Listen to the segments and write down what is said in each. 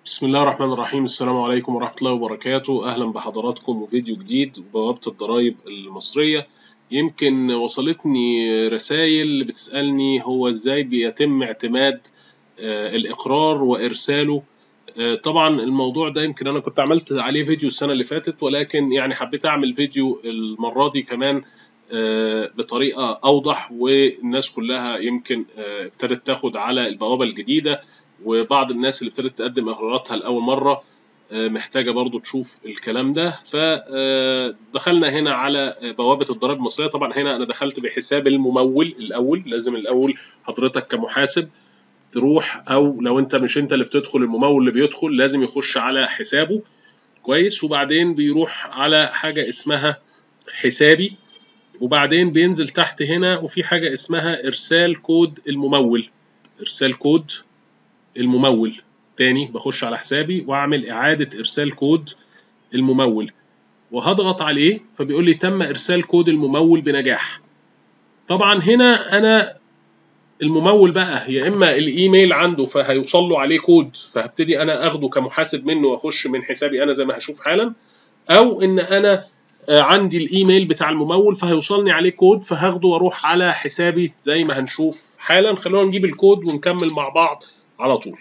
بسم الله الرحمن الرحيم السلام عليكم ورحمة الله وبركاته أهلا بحضراتكم وفيديو جديد وبوابة الضرائب المصرية يمكن وصلتني رسائل بتسألني هو إزاي بيتم اعتماد آه، الإقرار وإرساله آه، طبعا الموضوع ده يمكن أنا كنت عملت عليه فيديو السنة اللي فاتت ولكن يعني حبيت أعمل فيديو المرة دي كمان آه، بطريقة أوضح والناس كلها يمكن آه، ابتدت تاخد على البوابة الجديدة وبعض الناس اللي ابتدت تقدم اقراراتها لاول مره آه، محتاجه برضو تشوف الكلام ده فدخلنا هنا على بوابه الضرائب المصريه طبعا هنا انا دخلت بحساب الممول الاول لازم الاول حضرتك كمحاسب تروح او لو انت مش انت اللي بتدخل الممول اللي بيدخل لازم يخش على حسابه كويس وبعدين بيروح على حاجه اسمها حسابي وبعدين بينزل تحت هنا وفي حاجه اسمها ارسال كود الممول ارسال كود الممول تاني بخش على حسابي واعمل اعادة ارسال كود الممول وهضغط عليه فبيقول لي تم ارسال كود الممول بنجاح طبعا هنا انا الممول بقى يا اما الايميل عنده فهيوصل له عليه كود فهبتدي انا اخده كمحاسب منه واخش من حسابي انا زي ما هشوف حالا او ان انا آه، عندي الايميل بتاع الممول فهيوصلني عليه كود فهاخده واروح على حسابي زي ما هنشوف حالا خلونا نجيب الكود ونكمل مع بعض على طول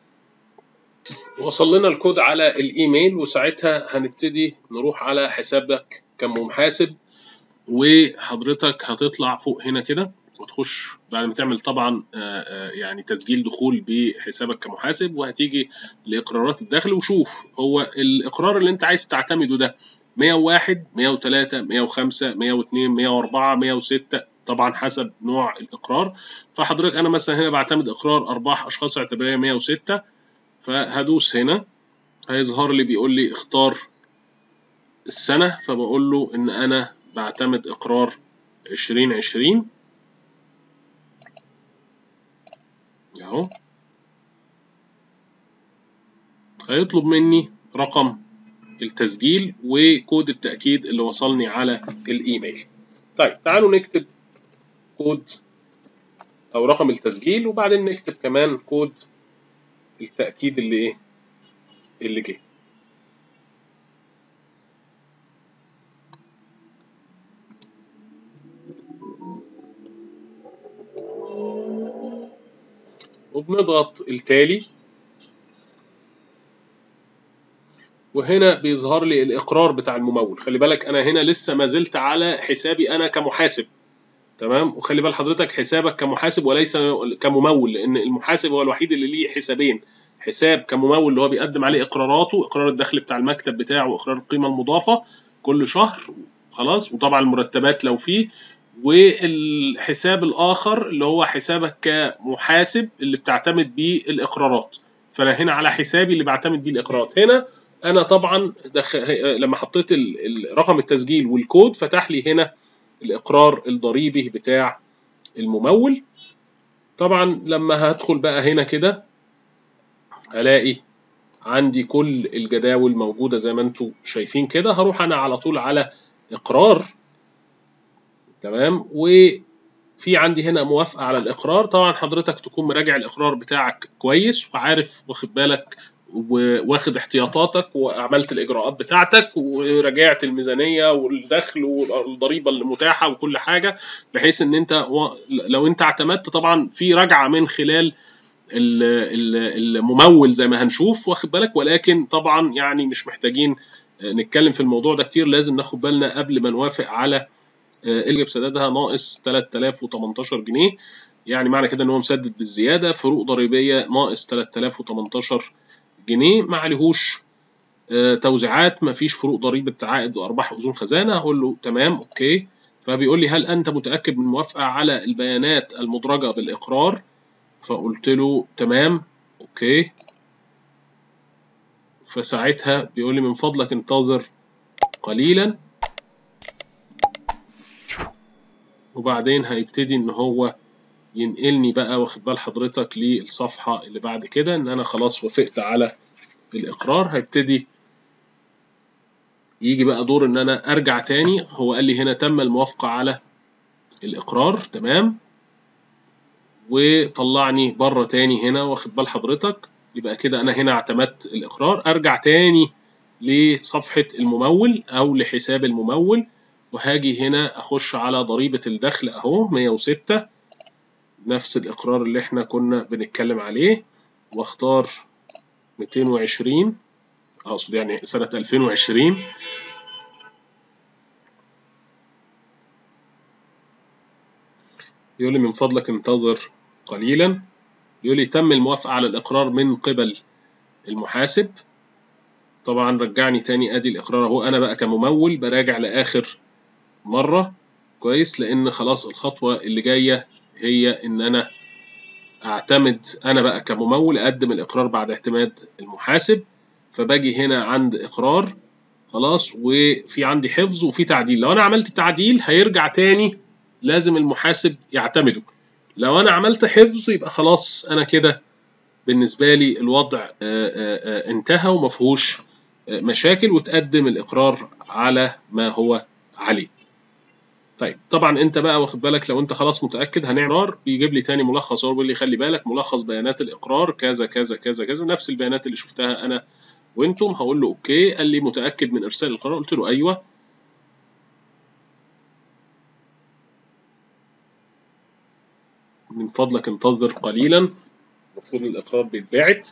وصل لنا الكود على الايميل وساعتها هنبتدي نروح على حسابك كمحاسب وحضرتك هتطلع فوق هنا كده وتخش بعد ما تعمل طبعا آه، آه، يعني تسجيل دخول بحسابك كمحاسب وهتيجي لاقرارات الدخل وشوف هو الاقرار اللي انت عايز تعتمده ده 101 103 105 102 104 106 طبعا حسب نوع الاقرار فحضرتك انا مثلا هنا بعتمد اقرار ارباح اشخاص اعتباريه 106 فهدوس هنا هيظهر لي بيقول لي اختار السنه فبقول له ان انا بعتمد اقرار 2020 اهو هيطلب مني رقم التسجيل وكود التأكيد اللي وصلني على الإيميل. طيب تعالوا نكتب كود أو رقم التسجيل وبعدين نكتب كمان كود التأكيد اللي إيه؟ اللي جه. وبنضغط التالي وهنا بيظهر لي الاقرار بتاع الممول خلي بالك انا هنا لسه ما زلت على حسابي انا كمحاسب تمام وخلي بال حضرتك حسابك كمحاسب وليس كممول لان المحاسب هو الوحيد اللي ليه حسابين حساب كممول اللي هو بيقدم عليه اقراراته اقرار الدخل بتاع المكتب بتاعه واقرار القيمه المضافه كل شهر خلاص وطبعا المرتبات لو فيه والحساب الاخر اللي هو حسابك كمحاسب اللي بتعتمد بيه الاقرارات فانا هنا على حسابي اللي بعتمد بيه الاقرارات هنا انا طبعا دخ... لما حطيت ال- ال- رقم التسجيل والكود فتح لي هنا الاقرار الضريبي بتاع الممول طبعا لما هدخل بقى هنا كده هلاقي عندي كل الجداول موجوده زي ما انتم شايفين كده هروح انا على طول على اقرار تمام وفي عندي هنا موافقه على الاقرار طبعا حضرتك تكون مراجع الاقرار بتاعك كويس وعارف واخد بالك واخد احتياطاتك وعملت الاجراءات بتاعتك وراجعت الميزانيه والدخل والضريبه المتاحه وكل حاجه بحيث ان انت و- لو انت اعتمدت طبعا في رجعه من خلال ال- ال- الممول زي ما هنشوف واخد بالك ولكن طبعا يعني مش محتاجين نتكلم في الموضوع ده كتير لازم ناخد بالنا قبل ما نوافق على اللي بسدادها ناقص 3018 جنيه يعني معنى كده ان هو مسدد بالزياده فروق ضريبيه ناقص 3018 جنيه ما عليهوش آه، توزيعات ما فيش فروق ضريبه عائد وارباح اذون خزانه هقول له تمام اوكي فبيقول لي هل انت متاكد من الموافقه على البيانات المدرجه بالاقرار فقلت له تمام اوكي فساعتها بيقول لي من فضلك انتظر قليلا وبعدين هيبتدي ان هو ينقلني بقى واخد بال حضرتك للصفحة اللي بعد كده ان انا خلاص وافقت على الاقرار هيبتدي يجي بقى دور ان انا ارجع تاني هو قال لي هنا تم الموافقة على الاقرار تمام وطلعني بره تاني هنا واخد بال حضرتك يبقى كده انا هنا اعتمدت الاقرار ارجع تاني لصفحة الممول او لحساب الممول وهاجي هنا اخش على ضريبة الدخل اهو 106 نفس الاقرار اللي احنا كنا بنتكلم عليه واختار 220 اقصد يعني سنة 2020 يقول لي من فضلك انتظر قليلا يقول لي تم الموافقة على الإقرار من قبل المحاسب طبعا رجعني تاني ادي الإقرار اهو أنا بقى كممول براجع لآخر مرة كويس لأن خلاص الخطوة اللي جاية هي إن أنا أعتمد أنا بقى كممول أقدم الإقرار بعد اعتماد المحاسب فباجي هنا عند إقرار خلاص وفي عندي حفظ وفي تعديل لو أنا عملت تعديل هيرجع تاني لازم المحاسب يعتمده لو انا عملت حفظ يبقى خلاص انا كده بالنسبه لي الوضع انتهى وما فيهوش مشاكل وتقدم الاقرار على ما هو عليه طيب طبعا انت بقى واخد بالك لو انت خلاص متاكد هنعمل اقرار بيجيب لي تاني ملخص هو بيقول لي خلي بالك ملخص بيانات الاقرار كذا كذا كذا كذا نفس البيانات اللي شفتها انا وانتم هقول له اوكي قال لي متاكد من ارسال القرار قلت له ايوه من فضلك انتظر قليلا المفروض الإقرار بيتبعت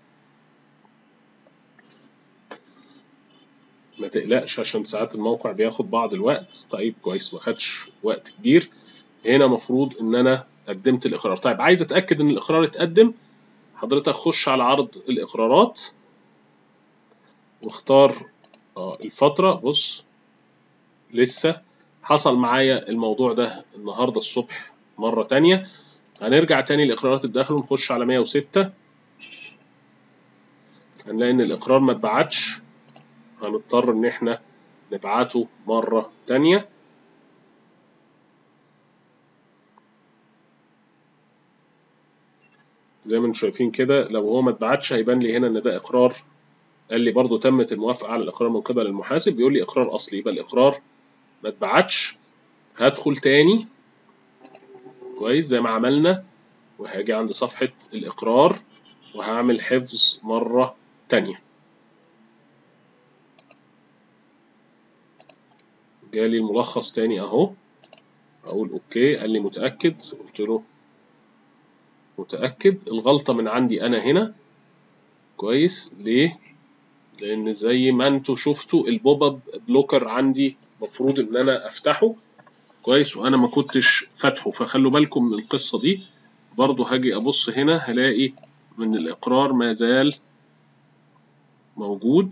ما تقلقش عشان ساعات الموقع بياخد بعض الوقت طيب كويس ما خدش وقت كبير هنا مفروض ان انا قدمت الاقرار طيب عايز اتاكد ان الاقرار اتقدم حضرتك خش على عرض الاقرارات واختار اه الفتره بص لسه حصل معايا الموضوع ده النهارده الصبح مره تانية هنرجع تاني لإقرارات الدخل ونخش على 106 هنلاقي إن الإقرار ما اتبعتش هنضطر إن إحنا نبعته مرة تانية زي ما انتم شايفين كده لو هو ما اتبعتش هيبان لي هنا إن ده إقرار قال لي برضو تمت الموافقة على الإقرار من قبل المحاسب بيقول لي إقرار أصلي يبقى الإقرار ما اتبعتش هدخل تاني كويس زي ما عملنا وهاجي عند صفحة الإقرار وهعمل حفظ مرة تانية جالي الملخص تاني أهو أقول أوكي قال لي متأكد قلت له متأكد الغلطة من عندي أنا هنا كويس ليه؟ لأن زي ما انتوا شفتوا البوب اب بلوكر عندي مفروض إن أنا أفتحه كويس وانا ما كنتش فاتحه فخلوا بالكم من القصه دي برضو هاجي ابص هنا هلاقي ان الاقرار ما زال موجود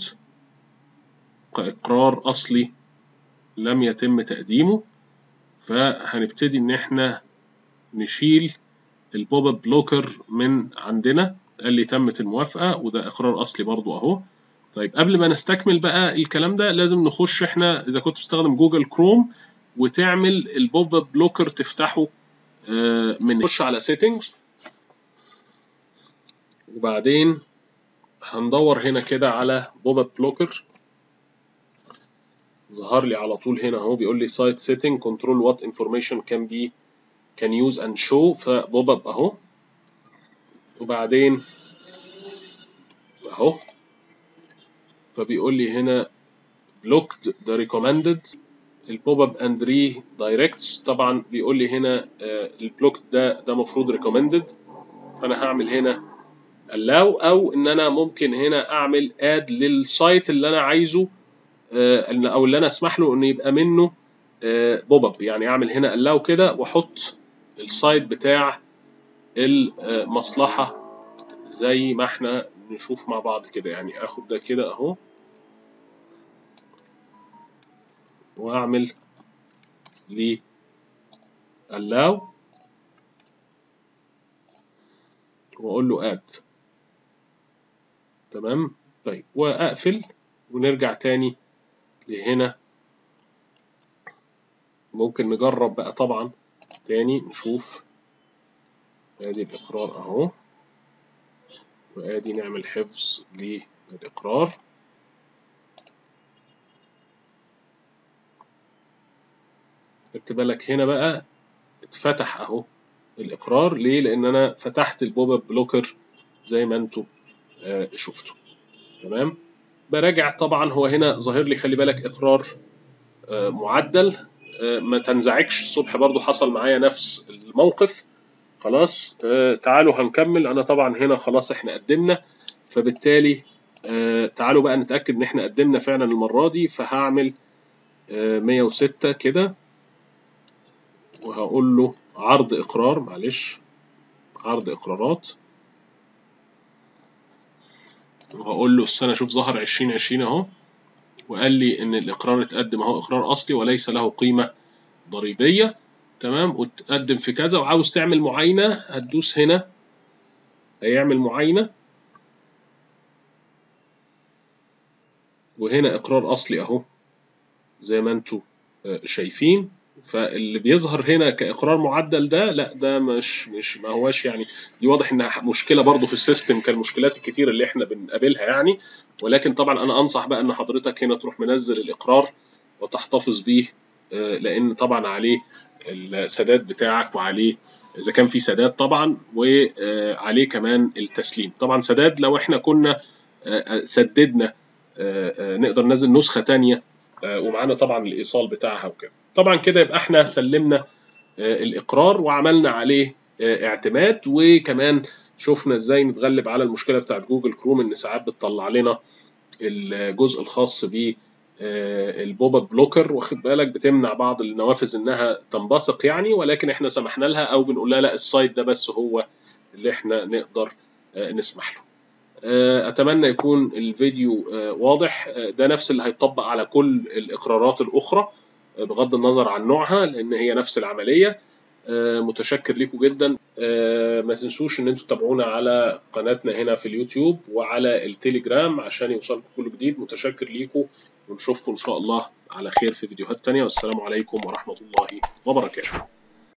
كاقرار اصلي لم يتم تقديمه فهنبتدي ان احنا نشيل البوب اب بلوكر من عندنا قال لي تمت الموافقه وده اقرار اصلي برضو اهو طيب قبل ما نستكمل بقى الكلام ده لازم نخش احنا اذا كنت بتستخدم جوجل كروم وتعمل البوب اب بلوكر تفتحه من نخش على سيتنجز وبعدين هندور هنا كده على بوب اب بلوكر ظهر لي على طول هنا اهو بيقول لي سايت سيتنج كنترول وات انفورميشن كان بي كان يوز اند شو فبوب اب اهو وبعدين اهو فبيقول لي هنا blocked the recommended البوب اب اند ري دايركتس طبعا بيقول لي هنا البلوك ده ده المفروض ريكومندد فانا هعمل هنا allow او ان انا ممكن هنا اعمل اد للسايت اللي انا عايزه او اللي انا اسمح له انه يبقى منه بوب اب يعني اعمل هنا allow كده واحط السايت بتاع المصلحه زي ما احنا نشوف مع بعض كده يعني اخد ده كده اهو واعمل لي allow واقول له add تمام طيب واقفل ونرجع تاني لهنا ممكن نجرب بقى طبعا تاني نشوف ادي الاقرار اهو وادي نعمل حفظ للاقرار خدت بالك هنا بقى اتفتح اهو الاقرار ليه لان انا فتحت البوب اب بلوكر زي ما انتم آه، شفته تمام براجع طبعا هو هنا ظاهر لي خلي بالك اقرار آه، معدل آه، ما تنزعجش الصبح برضو حصل معايا نفس الموقف خلاص آه، تعالوا هنكمل انا طبعا هنا خلاص احنا قدمنا فبالتالي آه، تعالوا بقى نتاكد ان احنا قدمنا فعلا المره دي فهعمل آه، 106 كده وهقول له عرض اقرار معلش عرض اقرارات وهقول له السنه شوف ظهر 2020 اهو وقال لي ان الاقرار اتقدم اهو اقرار اصلي وليس له قيمه ضريبيه تمام وتقدم في كذا وعاوز تعمل معاينه هتدوس هنا هيعمل معاينه وهنا اقرار اصلي اهو زي ما انتم شايفين فاللي بيظهر هنا كاقرار معدل ده لا ده مش مش ما هواش يعني دي واضح انها مشكله برضو في السيستم كالمشكلات الكتير اللي احنا بنقابلها يعني ولكن طبعا انا انصح بقى ان حضرتك هنا تروح منزل الاقرار وتحتفظ بيه آه، لان طبعا عليه السداد بتاعك وعليه اذا كان في سداد طبعا وعليه كمان التسليم طبعا سداد لو احنا كنا آه، آه، سددنا آه، آه، نقدر ننزل نسخه تانية آه، ومعانا طبعا الايصال بتاعها وكده طبعا كده يبقى احنا سلمنا آه، الاقرار وعملنا عليه آه، اعتماد وكمان شفنا ازاي نتغلب على المشكله بتاعت جوجل كروم ان ساعات بتطلع لنا الجزء الخاص ب البوب اب بلوكر واخد بالك بتمنع بعض النوافذ انها تنبثق يعني ولكن احنا سمحنا لها او بنقول لها لا السايت ده بس هو اللي احنا نقدر آه، نسمح له آه، اتمنى يكون الفيديو آه، واضح آه، ده نفس اللي هيطبق على كل الاقرارات الاخرى آه، بغض النظر عن نوعها لان هي نفس العمليه آه، متشكر لكم جدا آه، ما تنسوش ان انتوا تتابعونا على قناتنا هنا في اليوتيوب وعلى التليجرام عشان يوصلكم كل جديد متشكر ليكم ونشوفكم ان شاء الله على خير في فيديوهات تانية والسلام عليكم ورحمة الله وبركاته